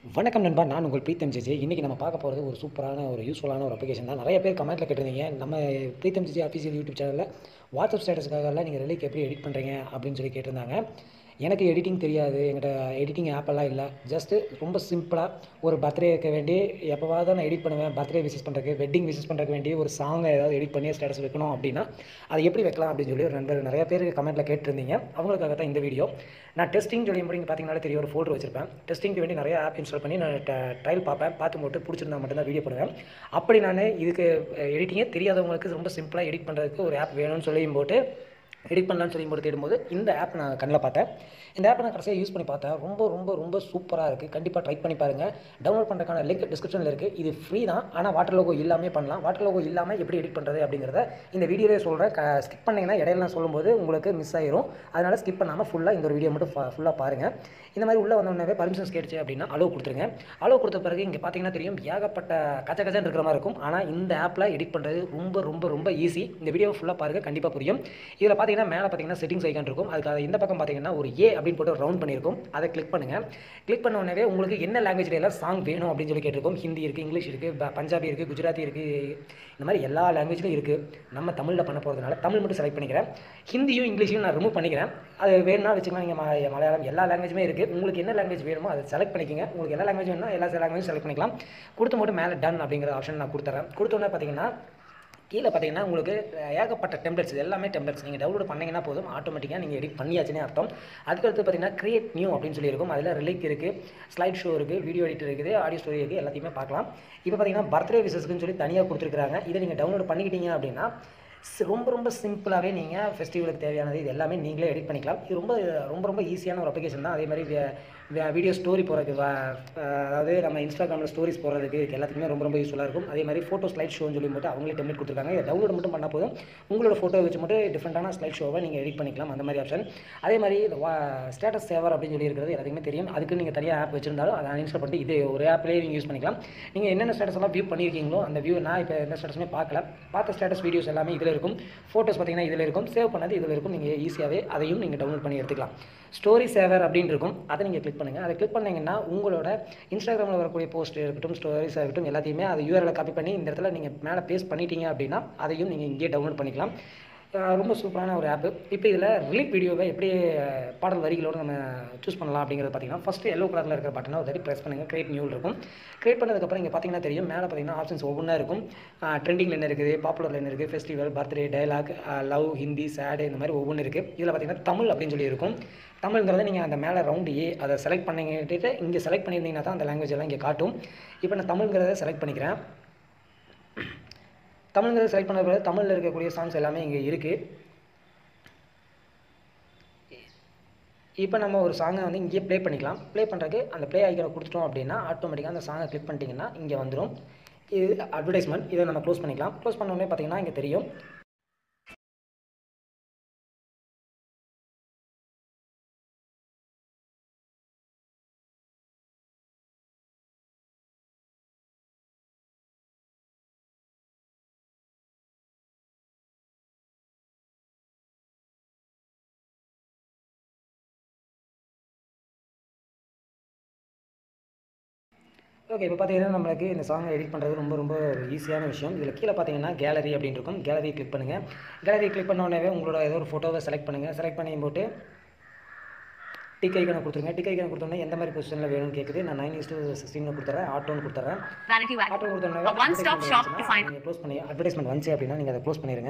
வணக்கம் நண்பா நான் உங்கள் பிரீத்தம் ஜிஜி இன்றைக்கி நம்ம பார்க்க போகிறது ஒரு சூப்பரான ஒரு யூஸ்ஃபுல்லான ஒரு அப்ளிகேஷன் தான் நிறைய பேர் கமெண்ட்டில் கேட்டிருந்தீங்க நம்ம பிரீத்தம் ஜிஜி அஃபீஷியல் யூடியூப் சேனலில் வாட்ஸ்அப் ஸ்டேட்டஸ்க்காகலாம் நீங்கள் ரிலேக் எப்படி எடிட் பண்ணுறீங்க அப்படின்னு சொல்லி கேட்டிருந்தாங்க எனக்கு எடிட்டிங் தெரியாது என்கிட்ட எடிட்டிங் ஆப்பெல்லாம் இல்லை ஜஸ்ட்டு ரொம்ப சிம்பிளாக ஒரு பர்த்டேக்கு வேண்டி எப்போவாவது நான் எடிட் பண்ணுவேன் பர்த்டே விசிஸ் பண்ணுறதுக்கு வெட்டிங் விசிஸ் பண்ணுறதுக்கு வேண்டி ஒரு சாங்கை ஏதாவது எடிட் பண்ணி ஸ்டேட்டஸ் வைக்கணும் அப்படின்னா அதை எப்படி வைக்கலாம் அப்படின்னு சொல்லி ஒரு நண்பர் நிறைய பேர் கமெண்ட்டில் கேட்டிருந்தீங்க அவங்களுக்காக தான் இந்த வீடியோ நான் டெஸ்டிங் சொல்லி முடிங்க பார்த்தீங்கன்னா தெரியும் ஒரு ஃபோல்டர் வச்சிருப்பேன் டெஸ்டிங்க்கு வேண்டி நிறைய ஆப் இன்ஸ்டால் பண்ணி நான் ட்ரையல் பார்ப்பேன் பார்த்து போட்டு பிடிச்சிருந்தா மட்டும்தான் வீடியோ பண்ணுவேன் அப்படி நான் இதுக்கு எடிட்டிங்கே தெரியாதவங்களுக்கு ரொம்ப சிம்பிளாக எடிட் பண்ணுறதுக்கு ஒரு ஆப் வேணும்னு சொல்லியும் போட்டு எடிட் பண்ணலான்னு சொல்லி போட்டு தேடும்போது இந்த ஆப் நான் கண்ணில் பார்த்தேன் இந்த ஆப்பை நான் கடைசியாக யூஸ் பண்ணி பார்த்தேன் ரொம்ப ரொம்ப ரொம்ப சூப்பராக இருக்குது கண்டிப்பாக ட்ரை பண்ணி பாருங்கள் டவுன்லோட் பண்ணுறதுக்கான லிங்க் டிஸ்கிரிப்ஷனில் இருக்குது இது ஃப்ரீ தான் ஆனால் வாட்டர் லோகோ இல்லாமல் பண்ணலாம் வாட்டர் லோகோ இல்லாமல் எப்படி எடிட் பண்ணுறது அப்படிங்கிறத இந்த வீடியோவே சொல்கிறேன் க ஸ்கிப் பண்ணிங்கன்னா இடையில நான் சொல்லும்போது உங்களுக்கு மிஸ் ஆயிரும் அதனால் ஸ்கிப் பண்ணாமல் ஃபுல்லாக இந்த ஒரு வீடியோ மட்டும் ஃபுல்லாக பாருங்கள் இந்த மாதிரி உள்ளே வந்தோடனே பர்மிஷன்ஸ் கேட்டுச்சு அப்படின்னா அலோவ் கொடுத்துருங்க அலோவ் கொடுத்த பிறகு இங்கே பார்த்தீங்கன்னா தெரியும் ஏகப்பட்ட கச்ச கச்சன்னு இருக்கிற மாதிரி இருக்கும் ஆனால் இந்த ஆப்பில் எடிட் பண்ணுறது ரொம்ப ரொம்ப ரொம்ப ஈஸி இந்த வீடியோ ஃபுல்லாக பாருங்கள் கண்டிப்பாக புரியும் இதில் பார்த்தீங்கன்னா மேலே பார்த்தீங்கன்னா செட்டிங்ஸ் ஐக்கான் இருக்கும் அதுக்கு இந்த பக்கம் பார்த்தீங்கன்னா ஒரு ஏ அப்படின்னு போட்டு ரவுண்ட் பண்ணியிருக்கும் அதை கிளிக் பண்ணுங்கள் கிளிக் பண்ண உடனே உங்களுக்கு என்ன லாங்குவேஜில் எல்லாம் சாங் வேணும் அப்படின்னு சொல்லி கேட்டிருக்கோம் ஹிந்தி இருக்குது இங்கிலீஷ் இருக்குது பஞ்சாபி இருக்குது குஜராத்தி இருக்குது இந்த மாதிரி எல்லா லாங்குவேஜ்லையும் இருக்குது நம்ம தமிழில் பண்ண போகிறதுனால தமிழ் மட்டும் செலக்ட் பண்ணிக்கிறேன் ஹிந்தியும் இங்கிலீஷையும் நான் ரிமூவ் பண்ணிக்கிறேன் அது வேணும்னா வச்சுக்கலாம் நீங்கள் ம- மலையாளம் எல்லா லாங்குவேஜுமே இருக்குது உங்களுக்கு என்ன லாங்குவேஜ் வேணுமோ அதை செலக்ட் பண்ணிக்கோங்க உங்களுக்கு என்ன லாங்குவேஜ் வேணுமோ எல்லா லாங்குவேஜ் செலக்ட் பண்ணிக்கலாம் கொடுத்து மட்டும் மேலே டன் அப்படிங்கிற ஆப்ஷன் நான் கொடுத்துறேன் கொடுத்தோன்னே பார்த்தீங்கன்னா கீழே பார்த்தீங்கன்னா உங்களுக்கு ஏகப்பட்ட டெம்ப்ளேட்ஸ் இது எல்லாமே டெம்ப்ளேட்ஸ் நீங்கள் டவுன்லோட் பண்ணீங்கன்னா போதும் ஆட்டோமேட்டிக்காக நீங்கள் எடிட் பண்ணியாச்சுன்னே அர்த்தம் அதுக்கடுத்து பார்த்தீங்கன்னா கிரியேட் நியூ அப்படின்னு சொல்லியிருக்கும் அதில் ரிலேக் இருக்குது ஸ்லைட் ஷோ இருக்குது வீடியோ எடிட்டர் இருக்குது ஆடியோ ஸ்டோரி இருக்குது எல்லாத்தையுமே பார்க்கலாம் இப்போ பார்த்தீங்கன்னா பர்த்டே விசஸ்க்குன்னு சொல்லி தனியாக கொடுத்துருக்காங்க இதை நீங்கள் டவுன்லோட் பண்ணிக்கிட்டீங்க அப்படின்னா சி- ரொம்ப ரொம்ப சிம்பிளாகவே நீங்கள் ஃபெஸ்டிவலுக்கு தேவையானது இது எல்லாமே நீங்களே எடிட் பண்ணிக்கலாம் இது ரொம்ப ரொம்ப ரொம்ப ஈஸியான ஒரு அப்ளிகேஷன் தான் அதே மாதிரி வீடியோ ஸ்டோரி போகிறதுக்கு அதாவது நம்ம இன்ஸ்டாகிராமில் ஸ்டோரிஸ் போடுறதுக்கு இதுக்கு எல்லாத்துக்குமே ரொம்ப ரொம்ப யூஸ்ஃபுல்லாக இருக்கும் அதே மாதிரி ஃபோட்டோ ஸ்லைட் ஷோன்னு சொல்லி போட்டு அவங்களே டெம்ப்ளேட் கொடுத்துருக்காங்க இதை டவுன்லோட் மட்டும் பண்ணால் போதும் உங்களோட ஃபோட்டோ வச்சு மட்டும் டிஃப்ரெண்ட்டான ஸ்லைட் ஷோவை நீங்கள் எடிட் பண்ணிக்கலாம் அந்த மாதிரி ஆப்ஷன் அதே மாதிரி இந்த ஸ்டேட்டஸ் சேவர் அப்படின்னு சொல்லி இருக்கிறது எல்லாத்துக்குமே தெரியும் அதுக்கு நீங்கள் தனியாக ஆப் வச்சிருந்தாலும் அதை இன்ஸ்டால் பண்ணிட்டு இது ஒரு ஆப்லேயே நீங்கள் யூஸ் பண்ணிக்கலாம் நீங்கள் என்னென்ன ஸ்டேட்டஸ் எல்லாம் வியூ பண்ணியிருக்கீங்களோ அந்த வியூ நான் இப்போ எந்த ஸ்டேட்டஸுமே பார்க்கல பார்த்த ஸ்டேட்டஸ் வீடியோஸ் எல்லாமே இதில் இருக்கும் ஃபோட்டோஸ் பார்த்தீங்கன்னா இதில் இருக்கும் சேவ் பண்ணது இதில் இருக்கும் நீங்கள் ஈஸியாகவே அதையும் நீங்கள் டவுன்லோட் பண்ணி எடுத்துக்கலாம் ஸ்டோரி சேவர் அப்படின்னு இருக்கும் அதை நீங்கள் கிளிக் பண்ணுங்கள் அதை கிளிக் பண்ணீங்கன்னா உங்களோட இன்ஸ்டாகிராமில் வரக்கூடிய போஸ்ட் இருக்கட்டும் ஸ்டோரிஸாக இருக்கட்டும் எல்லாத்தையுமே அதை யூஆர்எல் காப்பி பண்ணி இந்த இடத்துல நீங்கள் மேலே பேஸ்ட் பண்ணிட்டீங்க அப்படின்னா அதையும் நீங்கள் இங்கேயே டவுன்லோட் பண்ணிக்கலாம் அஹ் ரொம்ப சூப்பரான ஒரு ஆப்பு இப்போ இதில் ரிலீப் வீடியோவை எப்படி அஹ், பாடல் வரிகளோடு நம்ம சூஸ் பண்ணலாம் அப்படிங்கிறது பார்த்தீங்கன்னா ஃபஸ்ட்டு எல்லோ கலரில் இருக்கிற பட்டனை ஒரு தடவை ப்ரெஸ் பண்ணுங்கள் கிரியேட் நியூ இருக்கும் கிரியேட் பண்ணதுக்கப்புறம் இங்கே பார்த்தீங்கன்னா தெரியும் மேலே பார்த்தீங்கன்னா ஆப்ஷன்ஸ் ஒவ்வொன்றா இருக்கும் ட்ரெண்டிங்கில் என்ன இருக்குது பாப்புலரில் என்ன இருக்குது festival birthday dialogue love Hindi sad இந்த மாதிரி ஒவ்வொன்று இருக்குது இதில் பார்த்தீங்கன்னா தமிழ் அப்படின்னு சொல்லி இருக்கும் தமிழ்ங்கிறத நீங்கள் அந்த மேலே ரவுண்டு ஏ அதை செலக்ட் பண்ணிக்கிட்டு இங்கே செலக்ட் பண்ணியிருந்தீங்கன்னா தான் அந்த லாங்குவேஜ் எல்லாம் இங்கே காட்டும் இப்போ நான் தமிழ்ங்கிறத செலக்ட் பண்ணிக்கிறேன் தமிழ்ங்கிறத செலக்ட் பண்ண பிறகு தமிழில் இருக்கக்கூடிய சாங்ஸ் எல்லாமே இங்கே இருக்குது இப்போ நம்ம ஒரு சாங்கை வந்து இங்கேயே ப்ளே பண்ணிக்கலாம் ப்ளே பண்ணுறதுக்கு அந்த ப்ளே ஐக்கனை கொடுத்துட்டோம் அப்படின்னா ஆட்டோமேட்டிக்காக அந்த சாங்கை கிளிக் பண்ணிட்டீங்கன்னா இங்கே வந்துடும் இது அட்வர்டைஸ்மெண்ட் இதை நம்ம க்ளோஸ் பண்ணிக்கலாம் க்ளோஸ் பண்ண உடனே பார்த்தீங்கன்னா இங்கே தெரியும் ஓகே இப்போ பார்த்தீங்கன்னா நம்மளுக்கு இந்த சாங்கை எடிட் பண்ணுறது ரொம்ப ரொம்ப ஈஸியான விஷயம் இதில் கீழே பார்த்தீங்கன்னா கேலரி அப்படின்னு இருக்கும் கேலரி கிளிக் பண்ணுங்கள் கேலரி கிளிக் பண்ண உடனே உங்களோட ஏதோ ஒரு ஃபோட்டோவை செலக்ட் பண்ணுங்கள் செலக்ட் பண்ணி போட்டு டிக் ஐக்கனை கொடுத்துருங்க டிக் ஐக்கனை கொடுத்தோன்னே எந்த மாதிரி பொசிஷனில் வேணும்னு கேட்குது நான் நைன் இஸ் டூ சிக்ஸ்டீன் கொடுத்துறேன் ஆட்டோன்னு கொடுத்துறேன் Vanity Wag. ஆட்டோ கொடுத்தோன்னே A one-stop shop to find நீங்கள் க்ளோஸ் பண்ணி அட்வர்டைஸ்மெண்ட் வந்துச்சு அப்படின்னா நீங்கள் அதை க்ளோஸ் பண்ணிடுங்க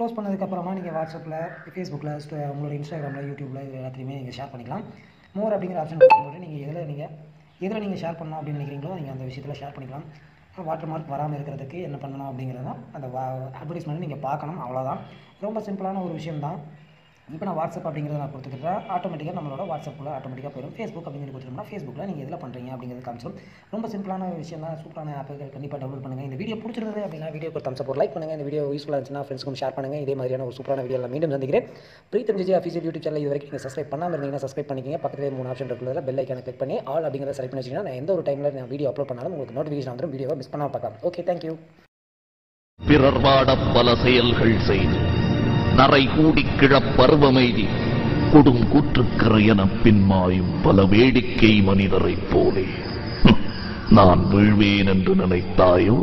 க்ளோஸ் பண்ணதுக்கப்புறமா நீங்கள் வாட்ஸ்அப்பில் ஃபேஸ்புக்கில் உங்களோட இன்ஸ்டாகிராமில் யூடியூப்பில் இது எல்லாத்தையுமே நீங்கள் ஷேர் பண்ணிக்கலாம் மோர் அப்படிங்கிற ஆப்ஷன் கொடுக்கும்போது நீங்கள் எதில் நீங்கள் எதில் நீங்கள் ஷேர் பண்ணணும் அப்படின்னு நினைக்கிறீங்களோ நீங்கள் அந்த விஷயத்தில் ஷேர் பண்ணிக்கலாம் வாட்டர் மார்க் வராமல் இருக்கிறதுக்கு என்ன பண்ணணும் அப்படிங்கிறது தான் அந்த அட்வர்டைஸ்மெண்ட் நீங்கள் பார்க்கணும் அவ்வளோதான் ரொம்ப சிம்பிளான ஒரு விஷயம் தான் இப்போ நான் வாட்ஸ்அப் அப்படிங்கிறத நான் கொடுத்துக்கிறேன் ஆட்டோமேட்டிக்காக நம்மளோட வாட்ஸ்அப்பில் ஆட்டோமேட்டிக்காக போயிடும் ஃபேஸ்புக் அப்படின்னு சொல்லி கொடுத்துட்டோம்னா ஃபேஸ்புக்கில் நீங்கள் எதில் பண்ணுறீங்க அப்படிங்கிறது காமிச்சிடும் ரொம்ப சிம்பிளான விஷயம் தான் சூப்பரான ஆப்புகள் கண்டிப்பாக டவுன்லோட் பண்ணுங்கள் இந்த வீடியோ பிடிச்சிருந்தது அப்படின்னா வீடியோக்கு ஒரு தம்ஸ் லைக் பண்ணுங்கள் இந்த வீடியோ யூஸ்ஃபுல்லாக இருந்துச்சுன்னா ஃப்ரெண்ட்ஸ்க்கும் ஷேர் பண்ணுங்கள் இதே மாதிரியான ஒரு சூப்பரான வீடியோ நான் மீண்டும் சந்திக்கிறேன் Preetham GG official YouTube channel இது வரைக்கும் நீங்கள் சப்ஸ்கிரைப் பண்ணாமல் இருந்தீங்கன்னா சப்ஸ்கிரைப் பண்ணிக்கிங்க பக்கத்தில் மூணு ஆப்ஷன் இருக்கிறதுல பெல் ஐக்கான கிளிக் பண்ணி ஆல் அப்படிங்கிறத செலக்ட் பண்ணி வச்சிங்கன்னா நான் எந்த ஒரு டைமில் நான் வீடியோ அப்லோட் பண்ணாலும் உங்களுக்கு நோட்டிஃபிகேஷன் வந்துடும் வீடியோவை மிஸ் பண்ணாமல் பார்க்கலாம் ஓகே தேங்க்யூ பிறர் வாடப் பல செயல்கள் செய்து நரை கூடிக் கிழப் பருவமெய்தி கொடுங்கூற்றுக்கரை எனப் பின்மாயும் பல வேடிக்கை மனிதரைப் போலே ஹம், நான் வீழ்வேன் என்று நினைத்தாயோ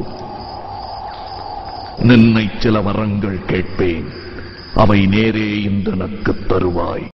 நின்னை சில வரங்கள் கேட்பேன் அவை நேரே இன்றனக்குத் தருவாய்